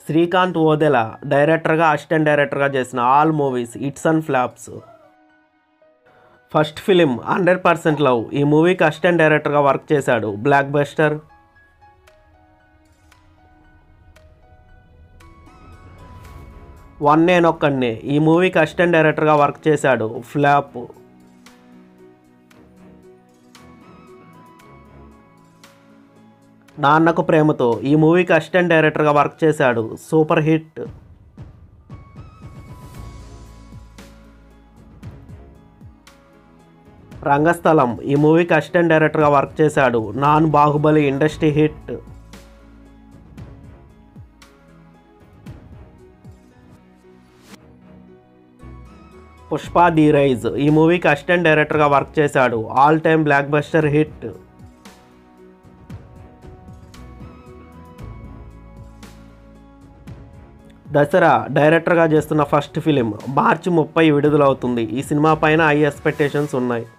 శ్రీకాంత్ ఓదెల డైరెక్టర్గా అసిస్టెంట్ డైరెక్టర్గా చేసిన all movies hits and flops first film hundred percent love ఈ మూవీకి అసిస్టెంట్ డైరెక్టర్గా వర్క్ చేశాడు బ్లాక్ బస్టర్ వన్ నేనొక్కడినే ఈ మూవీకి అసిస్టెంట్ డైరెక్టర్గా వర్క్ చేశాడు ఫ్లాప్ నాన్నకు ప్రేమతో ఈ మూవీకి అసిస్టెంట్ డైరెక్టర్గా వర్క్ చేశాడు సూపర్ హిట్ రంగస్థలం ఈ మూవీకి అసిస్టెంట్ డైరెక్టర్గా వర్క్ చేశాడు non Baahubali industry hit Pushpa the rise ఈ మూవీకి అసిస్టెంట్ డైరెక్టర్గా వర్క్ చేశాడు ఆల్ టైమ్ బ్లాక్ బస్టర్ హిట్ దసరా డైరెక్టర్గా చేస్తున్న ఫస్ట్ ఫిలిం మార్చి ముప్పై విడుదలవుతుంది ఈ సినిమా పైన హై ఎక్స్పెక్టేషన్స్ ఉన్నాయి